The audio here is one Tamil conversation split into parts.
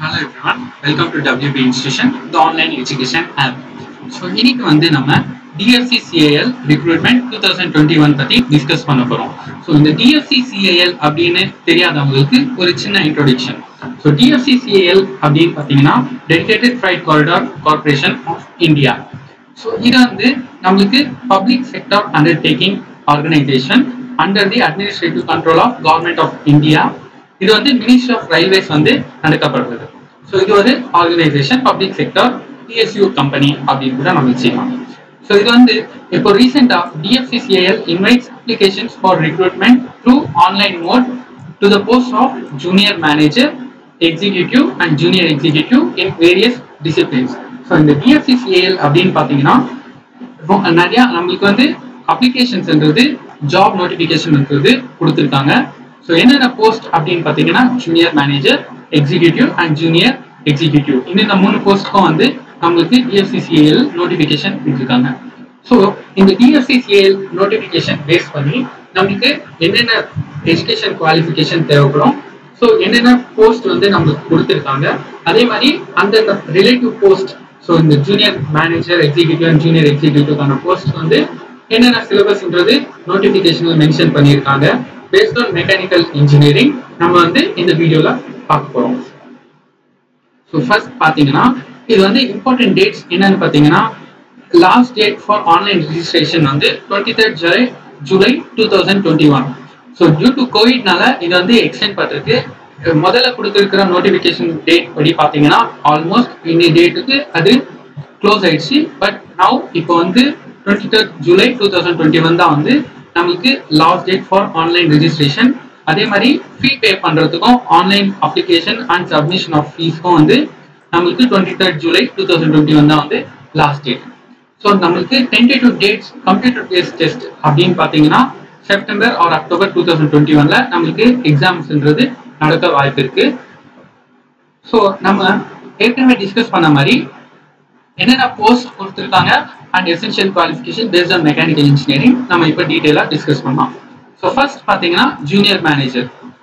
Hello everyone, welcome to WB Institution, the online education app. So இன்னைக்கு வந்து நம்ம DFC CIL recruitment two thousand twenty one பற்றி டிஸ்கஸ் பண்ண போகிறோம் ஸோ இந்த டிஎஃப்சி சிஏஎல் அப்படின்னு தெரியாதவங்களுக்கு ஒரு சின்ன இன்ட்ரோடக்ஷன் ஸோ டிஎஃப்சி சிஏஎல் அப்படின்னு பார்த்தீங்கன்னா dedicated freight corridor corporation of India so இது வந்து நம்மளுக்கு public sector undertaking organisation under the administrative control of government of India இது வந்து மினிஸ்ட்ரி ஆஃப் ரயில்வேஸ் வந்து நடக்கப்படுறது ஸோ இது ஒரு organisation public sector PSU company அப்படின்னு கூட நம்ம வச்சுக்கலாம் ஸோ இது வந்து இப்போ ரீசெண்டாக DFCCIL invites applications for recruitment through online mode to the post of junior manager executive and junior executive in various disciplines so இந்த டிஎஃப்சிசிஐஎல் அப்படின்னு பார்த்தீங்கன்னா ரொ- நிறைய நம்மளுக்கு வந்து அப்ளிகேஷன்ஸ்ன்றது ஜாப் நோட்டிஃபிகேஷன்ன்றது கொடுத்துருக்காங்க ஸோ என்னென்ன போஸ்ட் அப்படின்னு பார்த்தீங்கன்னா junior manager executive and junior executive இந்த மூணு போஸ்ட்டுக்கும் வந்து நம்மளுக்கு டிஎஃப்சிசிஏஎல் நோட்டிஃபிகேஷன் கொடுத்துருக்காங்க ஸோ இந்த டிஎஃப்சிசிஏஎல் நோட்டிஃபிகேஷன் பேஸ் பண்ணி நம்மளுக்கு என்னென்ன எஜுகேஷன் குவாலிஃபிகேஷன் தேவைப்படும் ஸோ என்னென்ன போஸ்ட் வந்து நம்மளுக்கு கொடுத்துருக்காங்க அதே மாதிரி அந்தந்த ரிலேட்டிவ் போஸ்ட் ஸோ இந்த junior manager executive and junior எக்ஸிக்யூட்டிவ்கான போஸ்ட் வந்து என்னென்ன சிலபஸ்ன்றது நோட்டிஃபிகேஷனில் மென்ஷன் பண்ணியிருக்காங்க பேஸ்ட் ஆன் மெக்கானிக்கல் இன்ஜினியரிங் நம்ம வந்து இந்த வீடியோவில் பார்க்க போகிறோம் ஸோ ஃபர்ஸ்ட் பார்த்தீங்கன்னா இது வந்து இம்பார்ட்டன்ட் டேட்ஸ் என்னன்னு பார்த்தீங்கன்னா last date for online registration வந்து twenty third July July two thousand twenty one so due to கோவிட்னால இது வந்து எக்ஸ்டெண்ட் பண்ணிருக்கு அஹ் முதல்ல கொடுத்துருக்கிற நோட்டிஃபிகேஷன் டேட் படி பார்த்தீங்கன்னா ஆல்மோஸ்ட் இன்னி டேட்டுக்கு அது க்ளோஸ் ஆயிடுச்சு பட் நவ் இப்போ வந்து twenty third July two thousand twenty one தான் வந்து நமக்கு last date for online registration அதே மாதிரி ஃபீ பே பண்ணுறதுக்கும் online application and submission of ஃபீஸ்க்கும் வந்து நம்மளுக்கு twenty third July two thousand twenty one தான் வந்து லாஸ்ட் டேட் ஸோ நம்மளுக்கு tentative dates computer based test அப்படின்னு பார்த்தீங்கன்னா September or October two thousand twenty ஒன்ல நம்மளுக்கு எக்ஸாம்ஸ்ன்றது நடக்க வாய்ப்பு இருக்கு ஸோ நம்ம ஏற்கனவே டிஸ்கஸ் பண்ண மாதிரி என்னென்ன போஸ்ட் கொடுத்துருக்காங்க and essential qualification based on mechanical engineering நம்ம இப்போ டீட்டெயிலாக டிஸ்கஸ் பண்ணலாம் ஸோ ஃபர்ஸ்ட் பார்த்தீங்கன்னா ஜூனியர் மேனேஜர்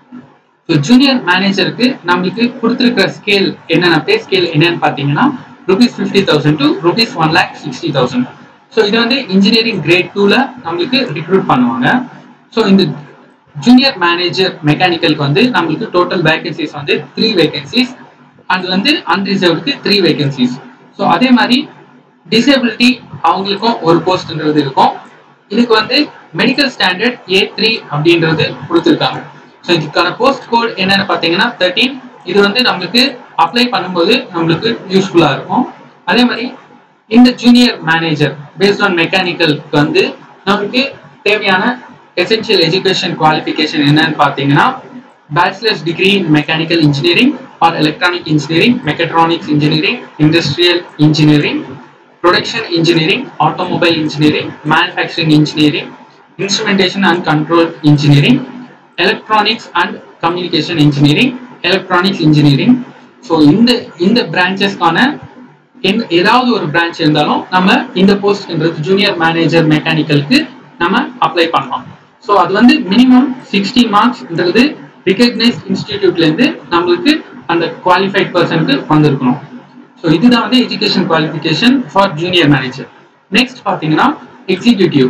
ஸோ ஜூனியர் மேனேஜருக்கு நம்மளுக்கு கொடுத்துருக்கிற ஸ்கேல் என்னென்ன பே ஸ்கேல் என்னன்னு பார்த்தீங்கன்னா rupees fifty thousand to rupees one lakh sixty thousand so இது வந்து இன்ஜினியரிங் கிரேட் டூவில் நம்மளுக்கு ரிக்ரூட் பண்ணுவாங்க ஸோ இந்த ஜூனியர் மேனேஜர் மெக்கானிக்கலுக்கு வந்து நம்மளுக்கு டோட்டல் வேகன்சிஸ் வந்து த்ரீ வேகன்சிஸ் அது வந்து அன்ரிசர்வ்டுக்கு த்ரீ வேகன்சிஸ் ஸோ அதே மாதிரி டிசேபிலிட்டி அவங்களுக்கும் ஒரு போஸ்ட்ன்றது இருக்கும் இதுக்கு வந்து மெடிக்கல் ஸ்டாண்டர்ட் ஏ த்ரீ அப்படின்றது கொடுத்துருக்காங்க ஸோ இதுக்கான போஸ்ட் கோட் என்னன்னு பார்த்தீங்கன்னா தேர்ட்டீன் இது வந்து நம்மளுக்கு அப்ளை பண்ணும்போது நம்மளுக்கு யூஸ்ஃபுல்லாக இருக்கும் அதே மாதிரி இந்த ஜூனியர் மேனேஜர் பேஸ்ட் ஆன் மெக்கானிக்கலுக்கு வந்து நம்மளுக்கு தேவையான எசென்ஷியல் எஜுகேஷன் குவாலிஃபிகேஷன் என்னன்னு பார்த்தீங்கன்னா bachelors degree in mechanical engineering or electronic engineering mechatronics engineering industrial engineering production engineering automobile engineering manufacturing engineering instrumentation and control engineering electronics and communication engineering electronics engineering so இந்த இந்த பிரான்ச்சஸ்க்கான எந்த- ஏதாவது ஒரு பிரான்ச் இருந்தாலும் நம்ம இந்த போஸ்ட்ன்றது ஜூனியர் மேனேஜர் மெக்கானிக்கலுக்கு நம்ம அப்ளை பண்ணலாம் ஸோ அது வந்து மினிமம் சிக்ஸ்டி மார்க்ஸ்ன்றது ரிகக்னைஸ்ட் இன்ஸ்டிடியூட்லேருந்து நம்மளுக்கு அந்த குவாலிஃபைட் பர்சனுக்கு வந்திருக்கணும் ஸோ இதுதான் வந்து education qualification for junior manager next பார்த்தீங்கன்னா எக்ஸிக்யூட்டிவ்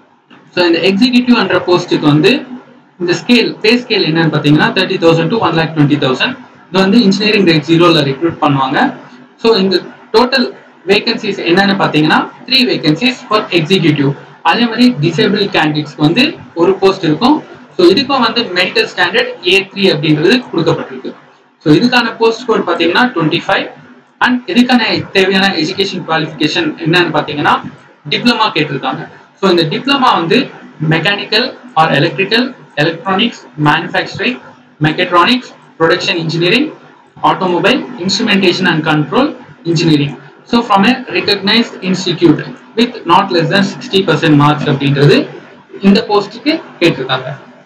ஸோ இந்த எக்ஸிக்யூட்டிவ் என்ற போஸ்ட்டுக்கு வந்து இந்த ஸ்கேல் பே ஸ்கேல் என்னன்னு பார்த்தீங்கன்னா thirty thousand to one lakh twenty thousand இது வந்து இன்ஜினியரிங் கிரேட் ஜீரோவில் ரெக்ரூட் பண்ணுவாங்க ஸோ இந்த டோட்டல் வேகன்சிஸ் என்னன்னு பார்த்தீங்கன்னா த்ரீ வேகன்சிஸ் ஃபார் எக்ஸிக்யூட்டிவ் அதே மாதிரி டிசேபிள் கேண்டிடேட்ஸ்க்கு வந்து ஒரு போஸ்ட் இருக்கும் ஸோ இதுக்கும் வந்து மெடிக்கல் ஸ்டாண்டர்ட் ஏ த்ரீ அப்படின்றது கொடுக்கப்பட்டிருக்கு ஸோ இதுக்கான போஸ்ட் கோட் பார்த்தீங்கன்னா டுவெண்ட்டி ஃபைவ் அண்ட் இதுக்கான தேவையான எஜுகேஷன் குவாலிஃபிகேஷன் என்னன்னு பார்த்தீங்கன்னா டிப்ளமா கேட்டிருக்காங்க ஸோ இந்த டிப்ளமா வந்து mechanical or electrical electronics manufacturing mechatronics production engineering automobile instrumentation and control engineering so from a recognised institute with not less than sixty percent marks அப்படின்றது இந்த போஸ்ட்டுக்கு கேட்டிருக்காங்க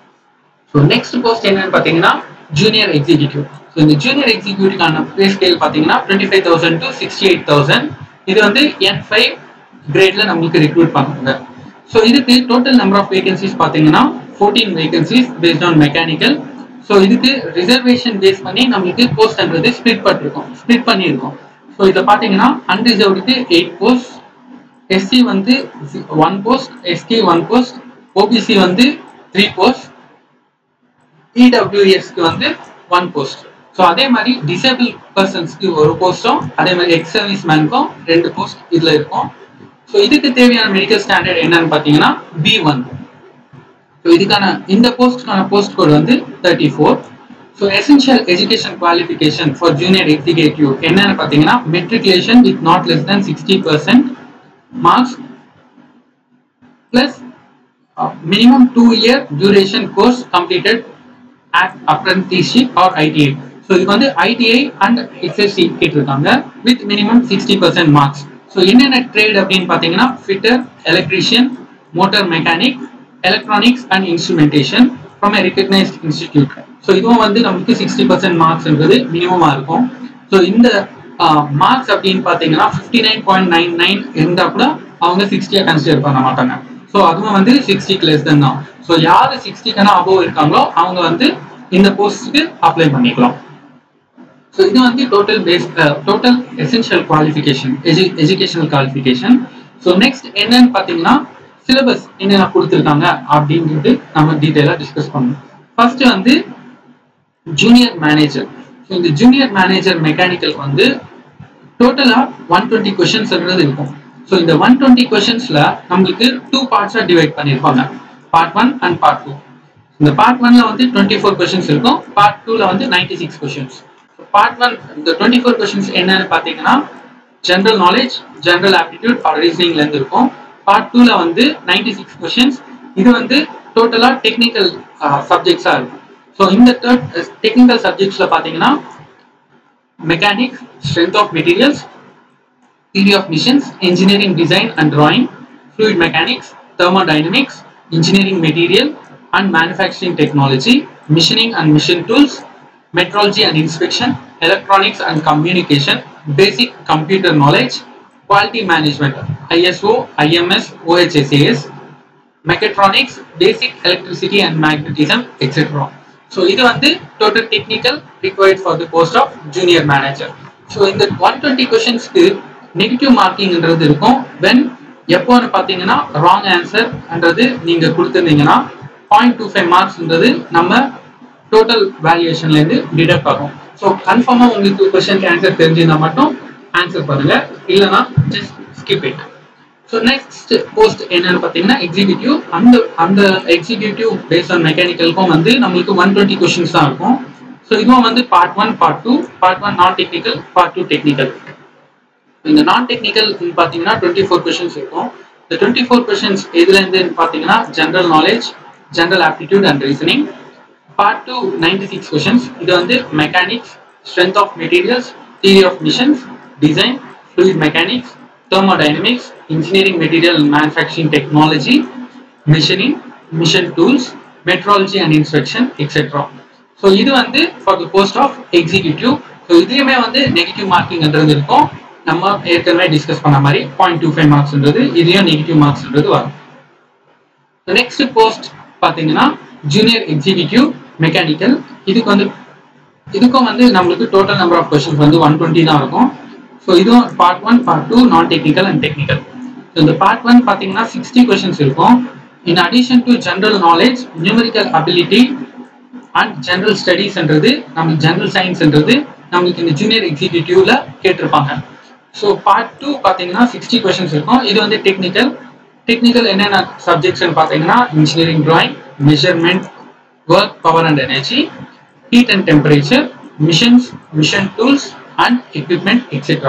ஸோ நெக்ஸ்ட் போஸ்ட் என்னன்னு பார்த்தீங்கன்னா ஜூனியர் எக்ஸிக்யூட்டிவ் ஸோ இந்த ஜூனியர் எக்ஸிக்யூட்டிவ்கான பே ஸ்கேல் பார்த்தீங்கன்னா twenty five thousand to sixty eight thousand இது வந்து என் ஃபைவ் கிரேட்ல நம்மளுக்கு ரெக்ரூட் பண்ணுவாங்க ஸோ இதுக்கு டோட்டல் நம்பர் ஆஃப் வேகன்சிஸ் பார்த்தீங்கன்னா fourteen vacancies based on mechanical so இதுக்கு ரிசர்வேஷன் பேஸ் பண்ணி நம்மளுக்கு போஸ்ட்ன்றது ஸ்ப்ளிட் பண்ணிருக்கோம் ஸ்ப்ளிட் பண்ணியிருக்கோம் ஸோ இதில் பார்த்தீங்கன்னா அன்ரிசர்வ்டுக்கு எயிட் போஸ்ட் எஸ்சி வந்து one post ST one post OBC வந்து த்ரீ போஸ்ட் இடபிள்யூஎஸ்க்கு வந்து ஒன் போஸ்ட் ஸோ அதே மாதிரி டிசேபிள் பர்சன்ஸ்க்கு ஒரு போஸ்ட்டும் அதே மாதிரி எக்ஸ் சர்வீஸ் மேனுக்கும் ரெண்டு போஸ்ட் இதில் இருக்கும் ஸோ இதுக்கு தேவையான மெடிக்கல் ஸ்டாண்டர்ட் என்னன்னு பார்த்தீங்கன்னா பி ஒன் ஸோ இதுக்கான இந்த போஸ்ட்க்கான போஸ்ட் கோட் வந்து thirty four so essential education qualification for junior executive என்னன்னு பார்த்தீங்கன்னா matriculation with not less than sixty percent marks plus uh, minimum two year duration course completed at apprenticeship or ITI. So இதுக்கு வந்து ஐடிஐ அண்ட் எக்ஸ்எஸ்சி கேட்டிருக்காங்க with minimum sixty percent marks so என்னென்ன ட்ரேட் அப்படின்னு பார்த்தீங்கன்னா fitter electrician motor mechanic electronics and instrumentation from a recognised institute so இதுவும் வந்து நமக்கு சிக்ஸ்டி பர்சன்ட் மார்க்ஸ்ன்றது மினிமமாக இருக்கும் ஸோ இந்த மார்க்ஸ் அப்படின்னு பார்த்தீங்கன்னா fifty nine point nine nine இருந்தால் கூட அவங்க சிக்ஸ்டியாக கன்சிடர் பண்ண மாட்டாங்க ஸோ அதுவும் வந்து சிக்ஸ்டிக்கு லெஸ் தான் தான் ஸோ யார் சிக்ஸ்டிக்கான அபோவ் இருக்காங்களோ அவங்க வந்து இந்த போஸ்ட்டுக்கு அப்ளை பண்ணிக்கலாம் ஸோ இது வந்து total base total essential qualification எஜு எஜுகேஷனல் குவாலிஃபிகேஷன் ஸோ நெக்ஸ்ட் என்னன்னு பார்த்தீங்கன்னா சிலபஸ் என்னென்ன கொடுத்துருக்காங்க அப்படின்றது நம்ம டீட்டெயிலாக டிஸ்கஸ் பண்ணணும் ஃபர்ஸ்ட் வந்து ஜூனியர் மேனேஜர் ஸோ இந்த ஜூனியர் மேனேஜர் மெக்கானிக்கல் வந்து டோட்டலாக ஒன் டுவெண்ட்டி கொஷின்ஸ் இருக்கும் ஸோ இந்த ஒன் டுவெண்ட்டி கொஷின்ஸில் நம்மளுக்கு டூ பார்ட்ஸாக டிவைட் பண்ணியிருப்பாங்க part one and part two இந்த பார்ட் ஒன்ல வந்து டுவெண்ட்டி ஃபோர் கொஷின்ஸ் இருக்கும் பார்ட் டூல வந்து ninety six questions part one இந்த டுவெண்ட்டி ஃபோர் கொஷின்ஸ் என்னன்னு பார்த்தீங்கன்னா general knowledge general aptitude or ரீசனிங்ல இருந்து இருக்கும் பார்ட் டூல வந்து நைன்டி சிக்ஸ் கொஷின்ஸ் இது வந்து டோட்டலா டெக்னிக்கல் சப்ஜெக்ட்ஸா இருக்கும் ஸோ இந்த டெக்னிக்கல் சப்ஜெக்ட்ஸ்ல பார்த்தீங்கன்னா mechanics strength of materials theory of missions, engineering design and drawing, fluid mechanics, thermodynamics, engineering material and manufacturing technology, machining and machine tools, metrology and inspection, electronics and communication, basic computer knowledge, quality management, ISO, IMS, OHSAS, mechatronics, basic electricity and magnetism, etc. So இது வந்து total technical required for the post of junior manager. So இந்த 120 questions நெகட்டிவ் மார்க்கிங்ன்றது இருக்கும் வென் எப்போன்னு பார்த்தீங்கன்னா ராங் ஆன்சர்ன்றது நீங்கள் கொடுத்துருந்தீங்கன்னா பாயிண்ட் டூ ஃபைவ் மார்க்ஸ்ன்றது நம்ம டோட்டல் வேல்யூவேஷன்லேருந்து டிடக்ட் ஆகும் ஸோ கன்ஃபார்மாக உங்களுக்கு கொஸ்டினுக்கு ஆன்சர் தெரிஞ்சிருந்தா மட்டும் ஆன்சர் பண்ணுங்க இல்லைனா just skip it so next post என்னன்னு பார்த்தீங்கன்னா எக்ஸிக்யூட்டிவ் அந்த அந்த எக்ஸிக்யூட்டிவ் பேஸ்ட் ஆன் மெக்கானிக்கலுக்கும் வந்து நம்மளுக்கு ஒன் டுவெண்ட்டி கொஸ்டின்ஸ் தான் இருக்கும் ஸோ இதுவும் வந்து part one part two part one non technical part two technical இந்த நான் டெக்னிக்கல் பார்த்தீங்கன்னா டுவெண்ட்டி ஃபோர் கொஷின்ஸ் இருக்கும் இந்த டுவெண்ட்டி ஃபோர் கொஷின்ஸ் எதுலேருந்து பார்த்தீங்கன்னா general knowledge general aptitude and reasoning part two ninety six questions இது வந்து mechanics strength of materials theory of machines design fluid mechanics thermodynamics, engineering material and manufacturing technology, machining, mission tools, metrology and inspection, etc. So இது வந்து for the post of executive so இதுலையுமே வந்து நெகட்டிவ் மார்க்கிங்ன்றது இருக்கும் நம்ம ஏற்கனவே டிஸ்கஸ் பண்ண மாதிரி பாயிண்ட் டூ ஃபைவ் மார்க்ஸ்ன்றது இதுலயும் நெகட்டிவ் மார்க்ஸ்ன்றது வரும் நெக்ஸ்ட் போஸ்ட் பார்த்தீங்கன்னா ஜூனியர் எக்ஸிக்யூட்டிவ் மெக்கானிக்கல் இதுக்கு வந்து இதுக்கும் வந்து நம்மளுக்கு டோட்டல் நம்பர் ஆஃப் கொஸ்டின்ஸ் வந்து ஒன் டுவெண்ட்டி தான் இருக்கும் ஸோ இதுவும் part one part two non technical and technical so இந்த பார்ட் ஒன் பார்த்தீங்கன்னா சிக்ஸ்டி கொஸ்டின்ஸ் இருக்கும் in addition to general knowledge numerical ability and general ஸ்டடீஸ்ன்றது நமக்கு ஜென்ரல் சயின்ஸ்ன்றது நம்மளுக்கு இந்த ஜூனியர் எக்ஸிக்யூட்டிவ்ல கேட்டிருப்பாங்க ஸோ பார்ட் டூ பார்த்தீங்கன்னா சிக்ஸ்டி கொஸ்டின்ஸ் இருக்கும் இது வந்து டெக்னிக்கல் டெக்னிக்கல் என்னென்ன சப்ஜெக்ட்ஸ்னு பார்த்தீங்கன்னா engineering drawing measurement work power and energy heat and temperature machines machine tools and equipment etcetera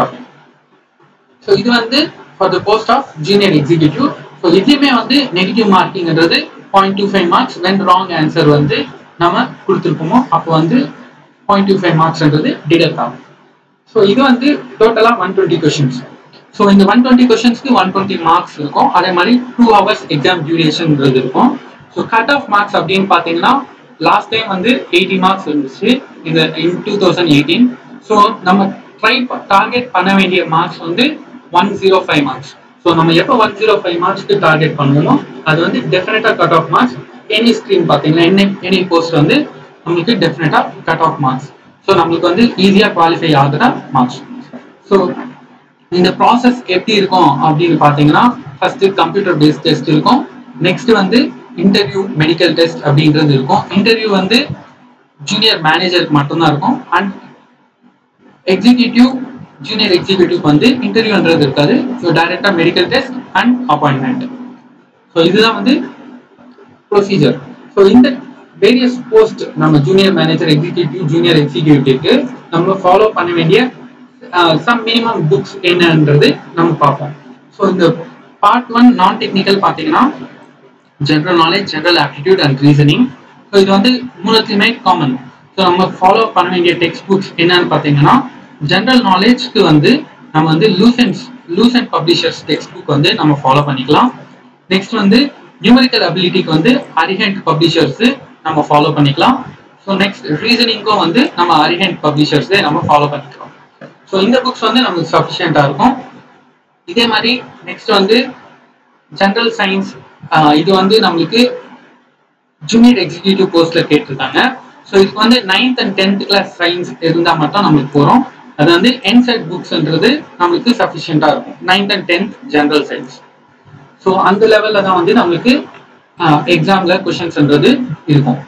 so இது வந்து for the post of junior executive so இதுலேயுமே வந்து நெகட்டிவ் மார்க்கிங்ன்றது point two five marks when wrong answer வந்து நம்ம கொடுத்துருப்போமோ அப்போ வந்து பாயிண்ட் டூ ஃபைவ் மார்க்ஸ்ன்றது டிடக்ட் ஆகும் ஸோ இது வந்து டோட்டலாக ஒன் டுவெண்ட்டி கொஷின்ஸ் ஸோ இந்த ஒன் டுவெண்ட்டி கொஷின்ஸ்க்கு ஒன் டுவெண்ட்டி மார்க்ஸ் இருக்கும் அதே மாதிரி டூ ஹவர்ஸ் எக்ஸாம் டியூரேஷன்ன்றது இருக்கும் ஸோ கட் ஆஃப் மார்க்ஸ் அப்படின்னு பார்த்தீங்கன்னா லாஸ்ட் டைம் வந்து எயிட்டி மார்க்ஸ் இருந்துச்சு இந்த in two thousand eighteen so நம்ம ட்ரை டார்கெட் பண்ண வேண்டிய மார்க்ஸ் வந்து one zero five marks so நம்ம எப்போ ஒன் ஜீரோ ஃபைவ் மார்க்ஸ்க்கு டார்கெட் பண்ணுவோமோ அது வந்து டெஃபினட்டாக cut off marks any stream பார்த்தீங்கன்னா எனி எனி போஸ்ட் வந்து நம்மளுக்கு டெஃபினட்டா கட் ஆஃப் மார்க்ஸ் ஸோ நம்மளுக்கு வந்து ஈஸியாக குவாலிஃபை ஆகுற மார்க்ஸ் ஸோ இந்த ப்ராசஸ் எப்படி இருக்கும் அப்படின்னு பார்த்தீங்கன்னா ஃபர்ஸ்ட் கம்ப்யூட்டர் பேஸ்ட் டெஸ்ட் இருக்கும் நெக்ஸ்ட் வந்து இன்டர்வியூ மெடிக்கல் டெஸ்ட் அப்படின்றது இருக்கும் இன்டர்வியூ வந்து ஜூனியர் மேனேஜருக்கு மட்டும்தான் இருக்கும் அண்ட் எக்ஸிக்யூட்டிவ் ஜூனியர் எக்ஸிக்யூட்டிவ் வந்து இன்டர்வியூன்றது இருக்காது ஸோ டைரக்டா medical test and appointment so இதுதான் வந்து ப்ரொசீஜர் ஸோ இந்த வேரியஸ் போஸ்ட் நம்ம ஜூனியர் மேனேஜர் எக்ஸிக்யூட்டிவ் ஜூனியர் எக்ஸிக்யூட்டிவ்க்கு நம்ம ஃபாலோ பண்ண வேண்டிய சம் மினிமம் புக்ஸ் என்னன்றது நம்ம பார்ப்போம் ஸோ இந்த பார்ட் ஒன் நான் டெக்னிக்கல் பார்த்தீங்கன்னா general knowledge general aptitude and reasoning so இது வந்து மூணுத்துலையுமே காமன் ஸோ நம்ம ஃபாலோ பண்ண வேண்டிய டெக்ஸ்ட் புக்ஸ் என்னன்னு பார்த்தீங்கன்னா ஜென்ரல் நாலேஜ்க்கு வந்து நம்ம வந்து Lucent's Lucent publishers text book வந்து நம்ம ஃபாலோ பண்ணிக்கலாம் நெக்ஸ்ட் வந்து நியூமரிக்கல் அபிலிட்டிக்கு வந்து அரிஹண்ட் பப்ளிஷர்ஸ் நம்ம ஃபாலோ பண்ணிக்கலாம் ஸோ நெக்ஸ்ட் ரீசனிங்க்கும் வந்து நம்ம அரிஹண்ட் பப்ளிஷர்ஸே நம்ம ஃபாலோ பண்ணிக்கலாம் ஸோ இந்த புக்ஸ் வந்து நமக்கு சஃபிஷியண்டாக இருக்கும் இதே மாதிரி நெக்ஸ்ட் வந்து ஜென்ரல் சயின்ஸ் இது வந்து நம்மளுக்கு ஜூனியர் எக்ஸிக்யூட்டிவ் போஸ்ட்ல கேட்டிருக்காங்க ஸோ இதுக்கு வந்து ninth and tenth class science இருந்தால் மட்டும் நம்மளுக்கு போகிறோம் அது வந்து என்செட் புக்ஸ்ன்றது நம்மளுக்கு சஃபிஷியண்டாக இருக்கும் ninth and tenth general science so அந்த லெவலில் தான் வந்து நம்மளுக்கு எக்ஸாமில் கொஷின்ஸ்ன்றது இருக்கும்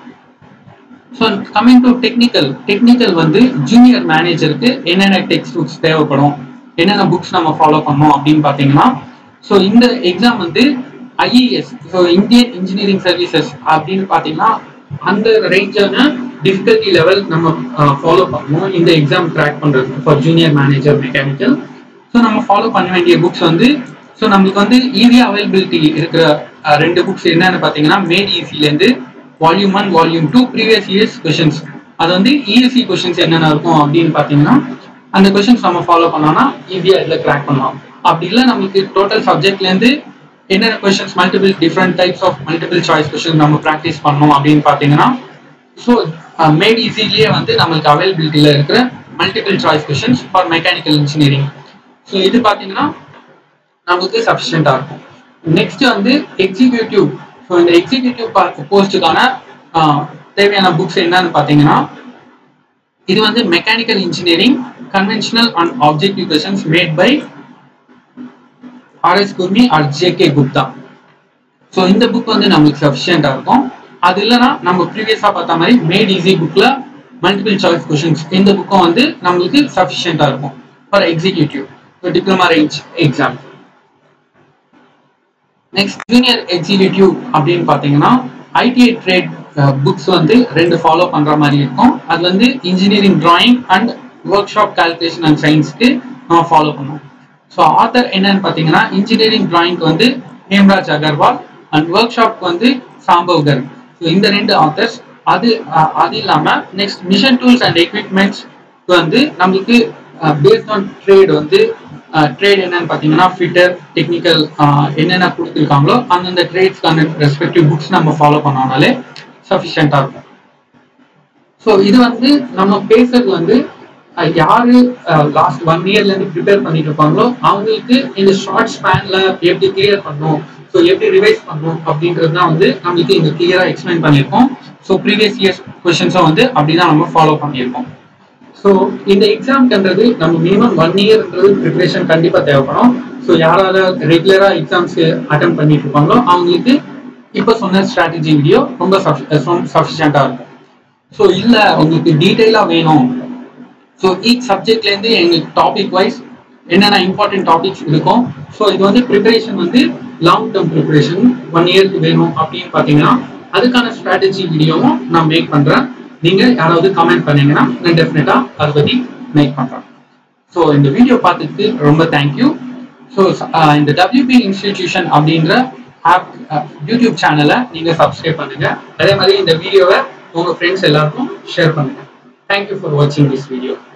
so coming to technical technical வந்து ஜூனியர் மேனேஜருக்கு என்னென்ன டெக்ஸ்ட் புக்ஸ் தேவைப்படும் என்னென்ன புக்ஸ் நம்ம ஃபாலோ பண்ணோம் அப்படின்னு பார்த்தீங்கன்னா ஸோ இந்த எக்ஸாம் வந்து IES so Indian engineering services அப்படின்னு பார்த்தீங்கன்னா அந்த ரேஞ்சான டிஃபிகல்ட்டி லெவல் நம்ம ஃபாலோ பண்ணணும் இந்த எக்ஸாம் ட்ராக் பண்ணுறது for junior manager mechanical so நம்ம ஃபாலோ பண்ண வேண்டிய புக்ஸ் வந்து ஸோ நம்மளுக்கு வந்து ஈஸியாக அவைலபிலிட்டி இருக்கிற ரெண்டு புக்ஸ் என்னன்னு பார்த்தீங்கன்னா மேட் ஈஸிலேருந்து volume one volume two previous years questions அது வந்து இஎஸ்சி கொஷின்ஸ் என்னென்ன இருக்கும் அப்படின்னு பார்த்தீங்கன்னா அந்த கொஷின்ஸ் நம்ம ஃபாலோ பண்ணோம்னா ஈஸியாக இதில் கிராக் பண்ணலாம் அப்படி இல்லை நம்மளுக்கு டோட்டல் சப்ஜெக்ட்லேருந்து என்னென்ன questions multiple different types of multiple choice question நம்ம ப்ராக்டிஸ் பண்ணோம் அப்படின்னு பார்த்தீங்கன்னா ஸோ மேட் ஈஸிலேயே வந்து நம்மளுக்கு அவைலபிலிட்டியில் இருக்கிற multiple choice questions for mechanical engineering so இது பார்த்தீங்கன்னா நமக்கு சஃபிஷியண்டாக இருக்கும் நெக்ஸ்ட் வந்து எக்ஸிக்யூட்டிவ் ஸோ இந்த எக்ஸிக்யூட்டிவ் போஸ்ட்டுக்கான தேவையான புக்ஸ் என்னன்னு பார்த்தீங்கன்னா இது வந்து mechanical engineering conventional and objective questions made by RS Khurmi R J K Gupta so இந்த புக் வந்து நம்மளுக்கு சஃபிஷியண்டாக இருக்கும் அது இல்லைன்னா நம்ம ப்ரீவியஸாக பார்த்த மாதிரி மேட் ஈஸி புக்கில் மல்டிபிள் சாய்ஸ் கொஷின்ஸ் இந்த புக்கும் வந்து நம்மளுக்கு சஃபிஷியண்டாக இருக்கும் for executive diploma range exam next junior executive அப்படின்னு பார்த்தீங்கன்னா ஐடிஐ ட்ரேட் புக்ஸ் வந்து ரெண்டு ஃபாலோ பண்ற மாதிரி இருக்கும் அது வந்து engineering drawing and workshop calculation and சயின்ஸ்க்கு நம்ம ஃபாலோ பண்ணுவோம் ஸோ ஆத்தர் என்னன்னு பார்த்தீங்கன்னா இன்ஜினியரிங் டிராயிங்க்கு வந்து ஹேம்ராஜ் அகர்வால் அண்ட் ஒர்க் ஷாப்க்கு வந்து சாம்பவ் கர்க் ஸோ இந்த ரெண்டு ஆத்தர்ஸ் அது அது இல்லாமல் next machine tools and equipments வந்து நம்மளுக்கு பேஸ்ட் ஆன் ட்ரேட் வந்து ட்ரேட் என்னன்னு பார்த்தீங்கன்னா ஃபிட்டர் டெக்னிக்கல் என்னென்ன கொடுத்துருக்காங்களோ அந்தந்த ட்ரேட்ஸ்க்கான ரெஸ்பெக்டிவ் புக்ஸ் நம்ம ஃபாலோ பண்ணோம்னாலே சஃபிஷியண்டாக இருக்கும் ஸோ இது வந்து நம்ம பேசுறது வந்து யாரு லாஸ்ட் ஒன் இயர்ல இருந்து ப்ரிப்பேர் பண்ணிட்டு இருப்பாங்களோ அவங்களுக்கு இந்த ஷார்ட் ஸ்பேன்ல எப்படி கிளியர் பண்ணும் ஸோ எப்படி ரிவைஸ் பண்ணும் அப்படின்றது தான் வந்து நம்மளுக்கு இங்க கிளியரா எக்ஸ்பிளைன் பண்ணியிருக்கோம் ஸோ ப்ரீவியஸ் இயர்ஸ் கொஷின்ஸும் வந்து அப்படிதான் நம்ம ஃபாலோ பண்ணியிருக்கோம் ஸோ இந்த எக்ஸாம்ன்றது நம்ம மினிமம் ஒன் இயர்ன்றது ப்ரிப்பரேஷன் கண்டிப்பாக தேவைப்படும் ஸோ யாரால ரெகுலராக எக்ஸாம்ஸ்க்கு அட்டன் பண்ணிட்டு இருப்பாங்களோ அவங்களுக்கு இப்போ சொன்ன ஸ்ட்ராட்டஜி வீடியோ ரொம்ப சஃபிஷியண்டாக இருக்கும் ஸோ இல்லை உங்களுக்கு டீட்டெயிலாக வேணும் ஸோ ஈச் சப்ஜெக்ட்லேருந்து எங்களுக்கு டாபிக் வைஸ் என்னென்ன இம்பார்ட்டன்ட் டாபிக்ஸ் இருக்கும் ஸோ இது வந்து ப்ரிப்பரேஷன் வந்து லாங் டேர்ம் ப்ரிப்பரேஷன் ஒன் இயர்க்கு வேணும் அப்படின்னு பார்த்தீங்கன்னா அதுக்கான ஸ்ட்ராட்டஜி வீடியோவும் நான் மேக் பண்ணுறேன் நீங்கள் யாராவது கமெண்ட் பண்ணீங்கன்னா நான் டெஃபினட்டாக அதை பற்றி மேக் பண்ணுறேன் ஸோ இந்த வீடியோ பார்த்ததுக்கு ரொம்ப தேங்க்யூ ஸோ இந்த டபிள்யூபி இன்ஸ்டிடியூஷன் அப்படின்ற ஆப் யூடியூப் சேனலை நீங்கள் சப்ஸ்கிரைப் பண்ணுங்கள் அதே மாதிரி இந்த வீடியோவை உங்கள் ஃப்ரெண்ட்ஸ் எல்லாருக்கும் ஷேர் பண்ணுங்கள் தேங்க்யூ ஃபார் வாட்சிங் திஸ் வீடியோ